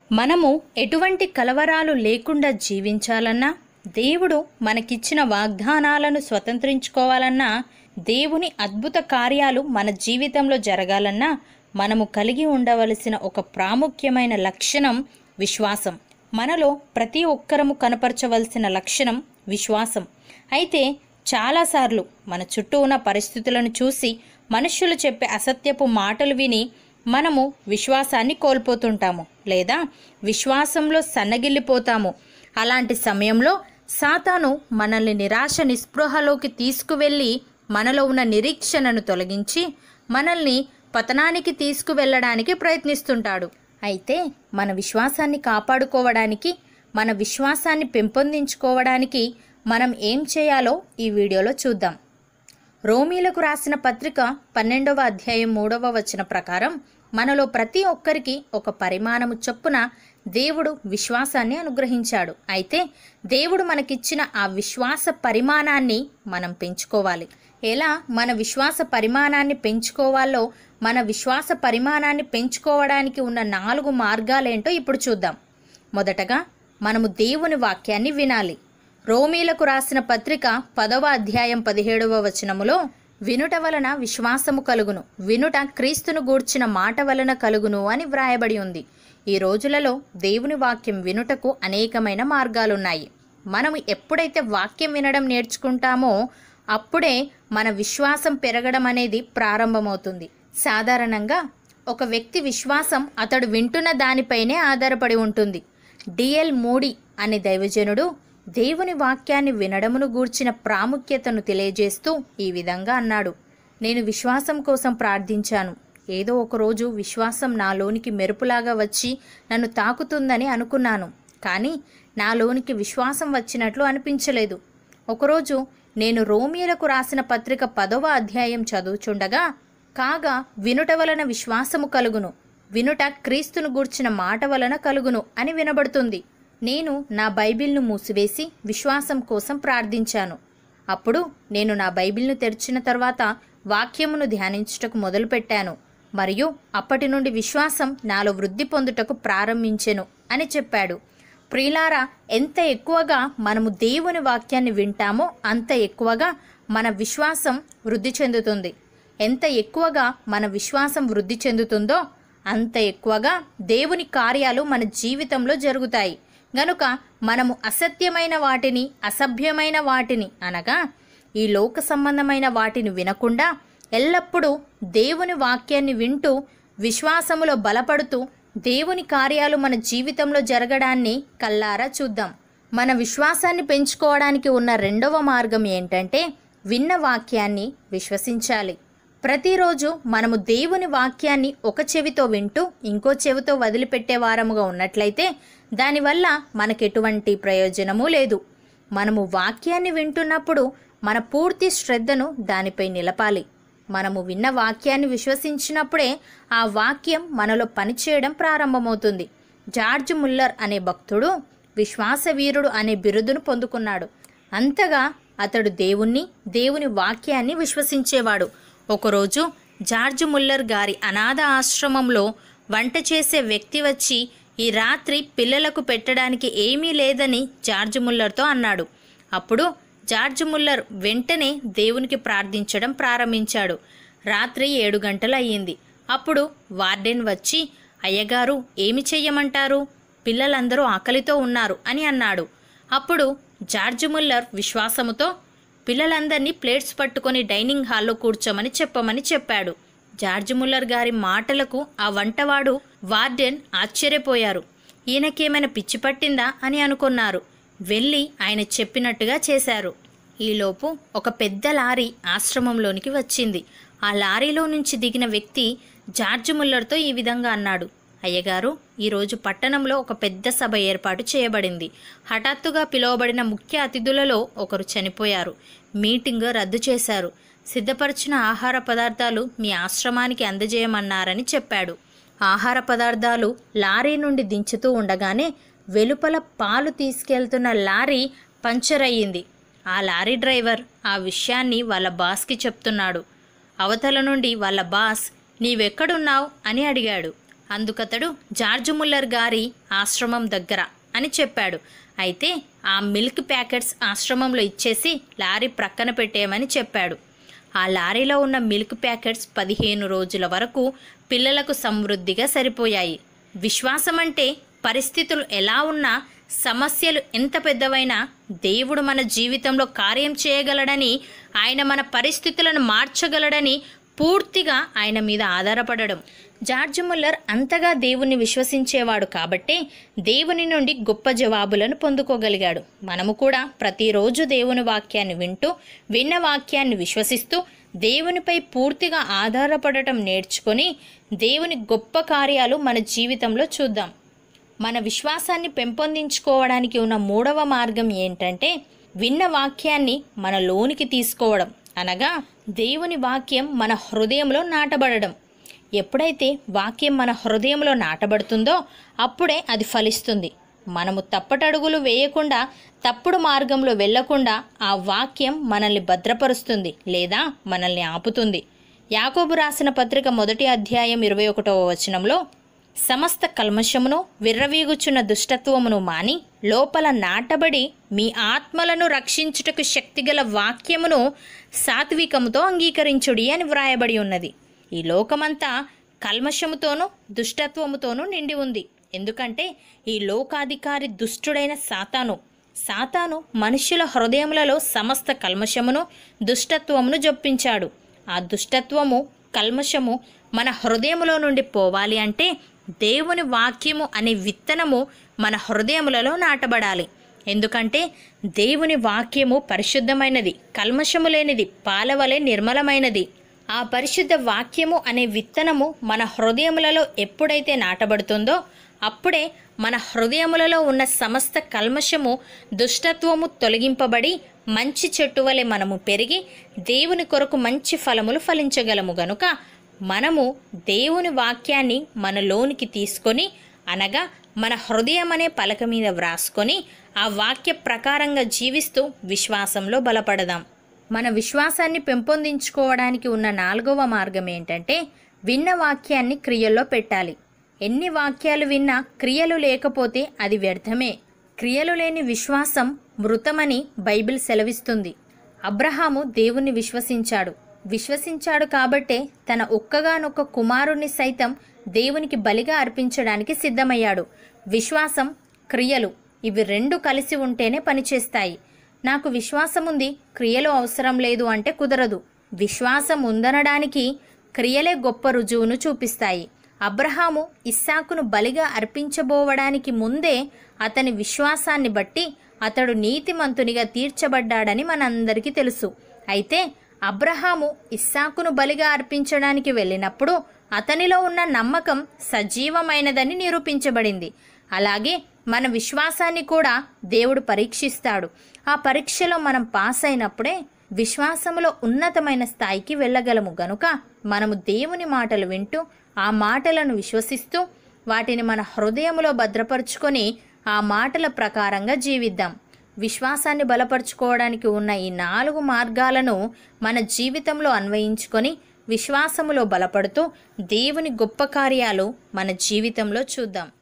మనము ఎటువంటి కలవరాలు లేకుండా జీవించాలన్నా దేవుడు మనకిచ్చిన వాగ్దానాలను స్వతంత్రించుకోవాలన్నా దేవుని అద్భుత కార్యాలు మన జీవితంలో జరగాలన్నా మనము కలిగి ఉండవలసిన ఒక ప్రాముఖ్యమైన లక్షణం విశ్వాసం మనలో ప్రతి ఒక్కరము కనపరచవలసిన లక్షణం విశ్వాసం అయితే చాలాసార్లు మన చుట్టూ ఉన్న పరిస్థితులను చూసి మనుష్యులు చెప్పే అసత్యపు మాటలు విని మనము విశ్వాసాన్ని కోల్పోతుంటాము లేదా విశ్వాసంలో సన్నగిల్లిపోతాము అలాంటి సమయంలో సాతాను మనల్ని నిరాశ నిస్పృహలోకి తీసుకువెళ్ళి మనలో ఉన్న నిరీక్షణను తొలగించి మనల్ని పతనానికి తీసుకువెళ్ళడానికి ప్రయత్నిస్తుంటాడు అయితే మన విశ్వాసాన్ని కాపాడుకోవడానికి మన విశ్వాసాన్ని పెంపొందించుకోవడానికి మనం ఏం చేయాలో ఈ వీడియోలో చూద్దాం రోమీలకు రాసిన పత్రిక పన్నెండవ అధ్యాయం మూడవ వచన ప్రకారం మనలో ప్రతి ఒక్కరికి ఒక పరిమాణము చొప్పున దేవుడు విశ్వాసాన్ని అనుగ్రహించాడు అయితే దేవుడు మనకిచ్చిన ఆ విశ్వాస పరిమాణాన్ని మనం పెంచుకోవాలి ఎలా మన విశ్వాస పరిమాణాన్ని పెంచుకోవాలో మన విశ్వాస పరిమాణాన్ని పెంచుకోవడానికి ఉన్న నాలుగు మార్గాలేంటో ఇప్పుడు చూద్దాం మొదటగా మనము దేవుని వాక్యాన్ని వినాలి రోమీలకు రాసిన పత్రిక పదవ అధ్యాయం పదిహేడవ వచనములో వినుట వలన విశ్వాసము కలుగును వినుట క్రీస్తును గూర్చిన మాట వలన కలుగును అని వ్రాయబడి ఉంది ఈ రోజులలో దేవుని వాక్యం వినుటకు అనేకమైన మార్గాలున్నాయి మనము ఎప్పుడైతే వాక్యం వినడం నేర్చుకుంటామో అప్పుడే మన విశ్వాసం పెరగడం అనేది ప్రారంభమవుతుంది సాధారణంగా ఒక వ్యక్తి విశ్వాసం అతడు వింటున్న దానిపైనే ఆధారపడి ఉంటుంది డిఎల్ మూడి అనే దైవజనుడు దేవుని వాక్యాన్ని వినడమును గూర్చిన ప్రాముఖ్యతను తెలియజేస్తూ ఈ విధంగా అన్నాడు నేను విశ్వాసం కోసం ప్రార్థించాను ఏదో ఒకరోజు విశ్వాసం నాలోనికి మెరుపులాగా వచ్చి నన్ను తాకుతుందని అనుకున్నాను కానీ నాలోనికి విశ్వాసం వచ్చినట్లు అనిపించలేదు ఒకరోజు నేను రోమియోలకు రాసిన పత్రిక పదవ అధ్యాయం చదువుచుండగా కాగా వినుట వలన విశ్వాసము కలుగును వినుట క్రీస్తును గూర్చిన మాట వలన కలుగును అని వినబడుతుంది నేను నా బైబిల్ను మూసివేసి విశ్వాసం కోసం ప్రార్థించాను అప్పుడు నేను నా బైబిల్ను తెరిచిన తర్వాత వాక్యమును ధ్యానించుటకు మొదలుపెట్టాను మరియు అప్పటి నుండి విశ్వాసం నాలో వృద్ధి పొందుటకు ప్రారంభించెను అని చెప్పాడు ప్రియులారా ఎంత ఎక్కువగా మనము దేవుని వాక్యాన్ని వింటామో అంత ఎక్కువగా మన విశ్వాసం వృద్ధి చెందుతుంది ఎంత ఎక్కువగా మన విశ్వాసం వృద్ధి చెందుతుందో అంత ఎక్కువగా దేవుని కార్యాలు మన జీవితంలో జరుగుతాయి గనుక మనము అసత్యమైన వాటిని అసభ్యమైన వాటిని అనగా ఈ లోక సంబంధమైన వాటిని వినకుండా ఎల్లప్పుడూ దేవుని వాక్యాన్ని వింటూ విశ్వాసములో బలపడుతూ దేవుని కార్యాలు మన జీవితంలో జరగడాన్ని కల్లారా చూద్దాం మన విశ్వాసాన్ని పెంచుకోవడానికి ఉన్న రెండవ మార్గం ఏంటంటే విన్న వాక్యాన్ని విశ్వసించాలి ప్రతిరోజు మనము దేవుని వాక్యాన్ని ఒక చెవితో వింటూ ఇంకో చెవితో వదిలిపెట్టే వారముగా ఉన్నట్లయితే దానివల్ల మనకెటువంటి ప్రయోజనము లేదు మనము వాక్యాన్ని వింటున్నప్పుడు మన పూర్తి శ్రద్ధను దానిపై నిలపాలి మనము విన్న వాక్యాన్ని విశ్వసించినప్పుడే ఆ వాక్యం మనలో పనిచేయడం ప్రారంభమవుతుంది జార్జ్ ముల్లర్ అనే భక్తుడు విశ్వాసవీరుడు అనే బిరుదును పొందుకున్నాడు అంతగా అతడు దేవుణ్ణి దేవుని వాక్యాన్ని విశ్వసించేవాడు ఒకరోజు జార్జ్ ముల్లర్ గారి అనాథ ఆశ్రమంలో వంట చేసే వ్యక్తి వచ్చి ఈ రాత్రి పిల్లలకు పెట్టడానికి ఏమీ లేదని జార్జ్ ముల్లర్తో అన్నాడు అప్పుడు జార్జ్ ముల్లర్ వెంటనే దేవునికి ప్రార్థించడం ప్రారంభించాడు రాత్రి ఏడు గంటలు అయ్యింది అప్పుడు వార్డెన్ వచ్చి అయ్యగారు ఏమి చెయ్యమంటారు పిల్లలందరూ ఆకలితో ఉన్నారు అని అన్నాడు అప్పుడు జార్జ్ ముల్లర్ విశ్వాసముతో పిల్లలందరినీ ప్లేట్స్ పట్టుకొని డైనింగ్ హాల్లో కూర్చోమని చెప్పమని చెప్పాడు జార్జ్ ముల్లర్ గారి మాటలకు ఆ వంటవాడు వార్డెన్ ఆశ్చర్యపోయారు ఈయనకేమైనా పిచ్చి పట్టిందా అని అనుకున్నారు వెళ్ళి ఆయన చెప్పినట్టుగా చేశారు ఈలోపు ఒక పెద్ద లారీ ఆశ్రమంలోనికి వచ్చింది ఆ లారీలో నుంచి దిగిన వ్యక్తి జార్జ్ ముల్లర్తో ఈ విధంగా అన్నాడు అయ్యగారు ఈరోజు పట్టణంలో ఒక పెద్ద సభ ఏర్పాటు చేయబడింది హఠాత్తుగా పిలువబడిన ముఖ్య అతిథులలో ఒకరు చనిపోయారు మీటింగ్ రద్దు చేశారు సిద్ధపరిచిన ఆహార పదార్థాలు మీ ఆశ్రమానికి అందజేయమన్నారని చెప్పాడు ఆహార పదార్థాలు లారీ నుండి దించుతూ ఉండగానే వెలుపల పాలు తీసుకెళ్తున్న లారీ పంచర్ అయ్యింది ఆ లారీ డ్రైవర్ ఆ విషయాన్ని వాళ్ళ బాస్కి చెప్తున్నాడు అవతల నుండి వాళ్ళ బాస్ నీవెక్కడున్నావు అని అడిగాడు అందుకతడు జార్జ్ ముల్లర్ గారి ఆశ్రమం దగ్గర అని చెప్పాడు అయితే ఆ మిల్క్ ప్యాకెట్స్ ఆశ్రమంలో ఇచ్చేసి లారీ ప్రక్కన పెట్టేయమని చెప్పాడు ఆ లారీలో ఉన్న మిల్క్ ప్యాకెట్స్ పదిహేను రోజుల వరకు పిల్లలకు సమృద్ధిగా సరిపోయాయి విశ్వాసం అంటే పరిస్థితులు ఎలా ఉన్నా సమస్యలు ఎంత పెద్దవైనా దేవుడు మన జీవితంలో కార్యం చేయగలడని ఆయన మన పరిస్థితులను మార్చగలడని పూర్తిగా ఆయన మీద ఆధారపడడం జార్జ్ ముల్లర్ అంతగా దేవుణ్ణి విశ్వసించేవాడు కాబట్టే దేవుని నుండి గొప్ప జవాబులను పొందుకోగలిగాడు మనము కూడా ప్రతిరోజు దేవుని వాక్యాన్ని వింటూ విన్న వాక్యాన్ని విశ్వసిస్తూ దేవునిపై పూర్తిగా ఆధారపడటం నేర్చుకొని దేవుని గొప్ప కార్యాలు మన జీవితంలో చూద్దాం మన విశ్వాసాన్ని పెంపొందించుకోవడానికి ఉన్న మూడవ మార్గం ఏంటంటే విన్న వాక్యాన్ని మన లోనికి తీసుకోవడం అనగా దేవుని వాక్యం మన హృదయంలో నాటబడడం ఎప్పుడైతే వాక్యం మన హృదయంలో నాటబడుతుందో అప్పుడే అది ఫలిస్తుంది మనము తప్పటడుగులు వేయకుండా తప్పుడు మార్గంలో వెళ్లకుండా ఆ వాక్యం మనల్ని భద్రపరుస్తుంది లేదా మనల్ని ఆపుతుంది యాకోబు రాసిన పత్రిక మొదటి అధ్యాయం ఇరవై ఒకటవ వచనంలో సమస్త కల్మషమును విర్రవీగుచున్న దుష్టత్వమును మాని లోపల నాటబడి మీ ఆత్మలను రక్షించుటకు శక్తిగల వాక్యమును సాత్వికముతో అంగీకరించుడి అని వ్రాయబడి ఉన్నది ఈ లోకమంతా కల్మషముతోనూ దుష్టత్వముతోనూ నిండి ఉంది ఎందుకంటే ఈ లోకాధికారి దుష్టుడైన సాతాను సాతాను మనుష్యుల హృదయములలో సమస్త కల్మషమును దుష్టత్వమును జొప్పించాడు ఆ దుష్టత్వము కల్మషము మన హృదయములో నుండి పోవాలి అంటే దేవుని వాక్యము అనే విత్తనము మన హృదయములలో నాటబడాలి ఎందుకంటే దేవుని వాక్యము పరిశుద్ధమైనది కల్మషము లేనిది పాలవలే నిర్మలమైనది ఆ పరిశుద్ధ వాక్యము అనే విత్తనము మన హృదయములలో ఎప్పుడైతే నాటబడుతుందో అప్పుడే మన హృదయములలో ఉన్న సమస్త కల్మషము దుష్టత్వము తొలగింపబడి మంచి చెట్టు వలె మనము పెరిగి దేవుని కొరకు మంచి ఫలములు ఫలించగలము గనుక మనము దేవుని వాక్యాన్ని మనలోనికి తీసుకొని అనగా మన హృదయం అనే పలక మీద వ్రాసుకొని ఆ వాక్య ప్రకారంగా జీవిస్తూ విశ్వాసంలో బలపడదాం మన విశ్వాసాన్ని పెంపొందించుకోవడానికి ఉన్న నాలుగవ మార్గం ఏంటంటే విన్న వాక్యాన్ని క్రియల్లో పెట్టాలి ఎన్ని వాక్యాలు విన్నా క్రియలు లేకపోతే అది వ్యర్థమే క్రియలు లేని విశ్వాసం మృతమని బైబిల్ సెలవిస్తుంది అబ్రహాము దేవుణ్ణి విశ్వసించాడు విశ్వసించాడు కాబట్టే తన ఒక్కగానొక్క కుమారుణ్ణి సైతం దేవునికి బలిగా అర్పించడానికి సిద్ధమయ్యాడు విశ్వాసం క్రియలు ఇవి రెండు కలిసి ఉంటేనే పనిచేస్తాయి నాకు విశ్వాసం ఉంది క్రియలు అవసరం లేదు అంటే కుదరదు విశ్వాసం ఉందనడానికి క్రియలే గొప్ప రుజువును చూపిస్తాయి అబ్రహాము ఇస్సాకును బలిగా అర్పించబోవడానికి ముందే అతని విశ్వాసాన్ని బట్టి అతడు నీతిమంతునిగా తీర్చబడ్డాడని మనందరికీ తెలుసు అయితే అబ్రహాము ఇస్సాకును బలిగా అర్పించడానికి వెళ్ళినప్పుడు అతనిలో ఉన్న నమ్మకం సజీవమైనదని నిరూపించబడింది అలాగే మన విశ్వాసాన్ని కూడా దేవుడు పరీక్షిస్తాడు ఆ పరీక్షలో మనం పాస్ అయినప్పుడే విశ్వాసములో ఉన్నతమైన స్థాయికి వెళ్ళగలము గనుక మనము దేవుని మాటలు వింటూ ఆ మాటలను విశ్వసిస్తూ వాటిని మన హృదయములో భద్రపరుచుకొని ఆ మాటల ప్రకారంగా జీవిద్దాం విశ్వాసాన్ని బలపరుచుకోవడానికి ఉన్న ఈ నాలుగు మార్గాలను మన జీవితంలో అన్వయించుకొని విశ్వాసములో బలపడుతూ దేవుని గొప్ప కార్యాలు మన జీవితంలో చూద్దాం